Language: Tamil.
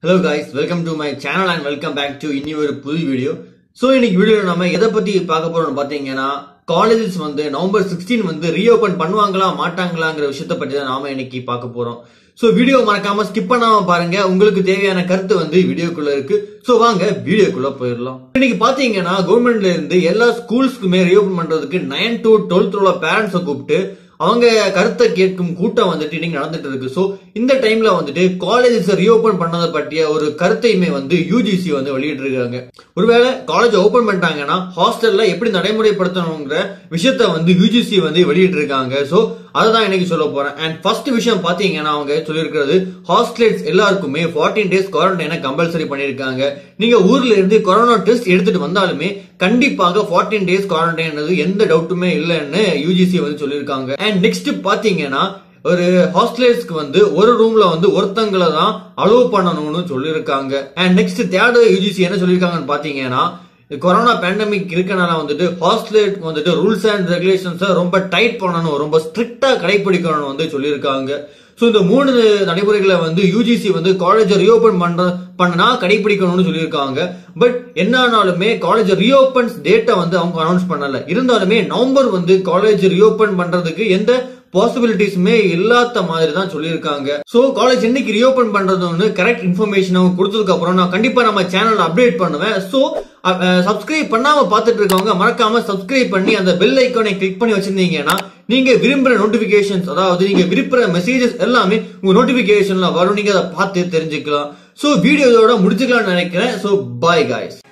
hello guys welcome to my channel and welcome back to இனி ஒரு புது வீடியோ ஸோ இன்னைக்கு வீடியோவில் நம்ம எதை பத்தி பார்க்க போறோம்னு பார்த்தீங்கன்னா காலேஜஸ் வந்து நவம்பர் சிக்ஸ்டீன் வந்து ரீஓபன் பண்ணுவாங்களா மாட்டாங்களாங்கிற விஷயத்தை பற்றி தான் நாம இன்னைக்கு பார்க்க போறோம் ஸோ வீடியோ மறக்காம ஸ்கிப் பண்ணாம பாருங்க உங்களுக்கு தேவையான கருத்து வந்து வீடியோக்குள்ள இருக்கு ஸோ வாங்க வீடியோக்குள்ள போயிடலாம் இன்னைக்கு பாத்தீங்கன்னா கவர்மெண்ட்ல இருந்து எல்லா ஸ்கூல்ஸ்க்குமே ரீஓபன் பண்றதுக்கு நைன் டு டுவெல்த் உள்ள பேரண்ட்ஸை கூப்பிட்டு அவங்க கருத்தை கேட்கும் கூட்டம் வந்துட்டு இன்னைக்கு நடந்துட்டு இருக்கு ஸோ இந்த டைம்ல வந்துட்டு காலேஜஸ் ரீஓபன் பண்ணதை பற்றிய ஒரு கருத்தையுமே வந்து யூஜிசி வந்து வெளியிட்டு இருக்காங்க ஒருவேளை காலேஜ் ஓபன் பண்ணிட்டாங்கன்னா ஹாஸ்டல்ல எப்படி நடைமுறைப்படுத்தணுங்கிற விஷயத்த வந்து யூஜிசி வந்து வெளியிட்டு இருக்காங்க ஸோ அதை தான் இன்னைக்கு சொல்ல போறேன் அண்ட் ஃபர்ஸ்ட் விஷயம் பாத்தீங்கன்னா அவங்க சொல்லியிருக்கிறது ஹாஸ்டல்ஸ் எல்லாருக்குமே 14 டேஸ் குவாரண்டைனை கம்பல்சரி பண்ணியிருக்காங்க நீங்க ஊர்ல இருந்து கொரோனா டெஸ்ட் எடுத்துட்டு வந்தாலுமே கண்டிப்பாக 14 டேஸ் குவாரண்டைன் எந்த டவுட்டுமே இல்லைன்னு யூஜிசி வந்து சொல்லியிருக்காங்க அண்ட் நெக்ஸ்ட் பாத்தீங்கன்னா ஒரு ஹாஸ்டலர்ஸ்க்கு வந்து ஒரு ரூம்ல வந்து ஒருத்தங்களை தான் அலோவ் பண்ணணும்னு சொல்லியிருக்காங்க அண்ட் நெக்ஸ்ட் தேர்ட் யூஜிசி என்ன சொல்லியிருக்காங்கன்னு பாத்தீங்கன்னா கொரோனா பேண்டமிக் இருக்கனால வந்துட்டு ஹாஸ்டலுக்கு வந்துட்டு ரூல்ஸ் அண்ட் ரெகுலேஷன்ஸை ரொம்ப டைட் பண்ணணும் ரொம்ப ஸ்ட்ரிக்டா கடைபிடிக்கணும் வந்து சொல்லியிருக்காங்க ஸோ இந்த மூணு நடைமுறைகளை வந்து யூஜிசி வந்து காலேஜை ரீஓபன் பண்ற பண்ணனா கடைபிடிக்கணும்னு சொல்லியிருக்காங்க பட் என்ன ஆனாலுமே காலேஜ் ரீஓபன்ஸ் டேட்டை வந்து அவங்க அனௌன்ஸ் பண்ணல இருந்தாலுமே நவம்பர் வந்து காலேஜ் ரீஓபன் பண்றதுக்கு எந்த பாசிபிலிட்டிஸுமே இல்லாத மாதிரி தான் சொல்லியிருக்காங்க சோ காலேஜ் என்னைக்கு ரீஓபன் பண்றது ஒன்று கரெக்ட் இன்ஃபர்மேஷன் அவங்க கொடுத்ததுக்கு அப்புறம் நான் கண்டிப்பா நம்ம சேனல் அப்டேட் பண்ணுவேன் சோ சப்ஸ்கிரைப் பண்ணாம பார்த்துட்டு இருக்கவங்க மறக்காம சப்ஸ்கிரைப் பண்ணி அந்த பெல் ஐக்கானை கிளிக் பண்ணி வச்சிருந்தீங்கன்னா நீங்க விரும்புற நோட்டிபிகேஷன்ஸ் அதாவது நீங்க விரும்புற மெசேஜஸ் எல்லாமே உங்க நோட்டிபிகேஷன்ல வரும் நீங்க அதை பார்த்து தெரிஞ்சுக்கலாம் சோ வீடியோ இதோட முடிச்சுக்கலாம்னு நினைக்கிறேன் சோ பாய் காய்ஸ்